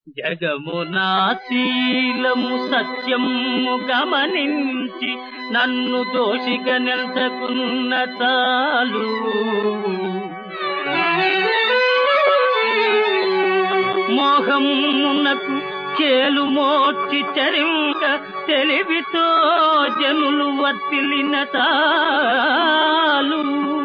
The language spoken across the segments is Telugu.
జగమునా శీలము సత్యము గమనించి నన్ను దోషిగా నిల్చకున్న చాలు మోహమునకు చేలు మోర్చి చరింక తెలివితో జనులు వర్తిలిన చాలు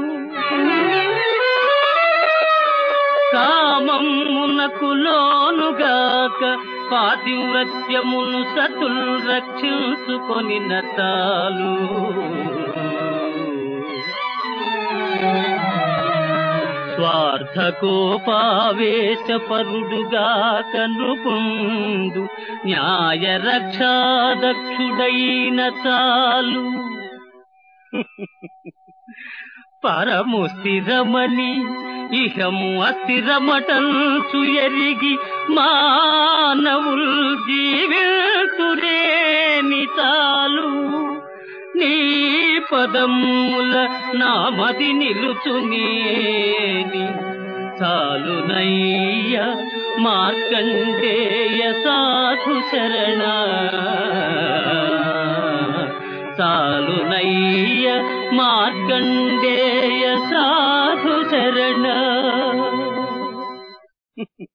కామమునకు లోనుగాక పాతివ్రత్యమును సతుల్ రక్షించుకొని నతాలు స్వార్థకోపావేశపరుడుగాక నృపుండు న్యాయ రక్షాదక్షుడైన చాలు పరము స్థిరమని ఇహము అస్థిరమటంచు ఎరిగి మానవుల్ జీవితురేని చాలు నీ పదముల నామది నిలుచునేని చాలునయ్య మార్కండేయ సాధు శరణ చాలునయ్య మార్కండేయ సాధు శరణ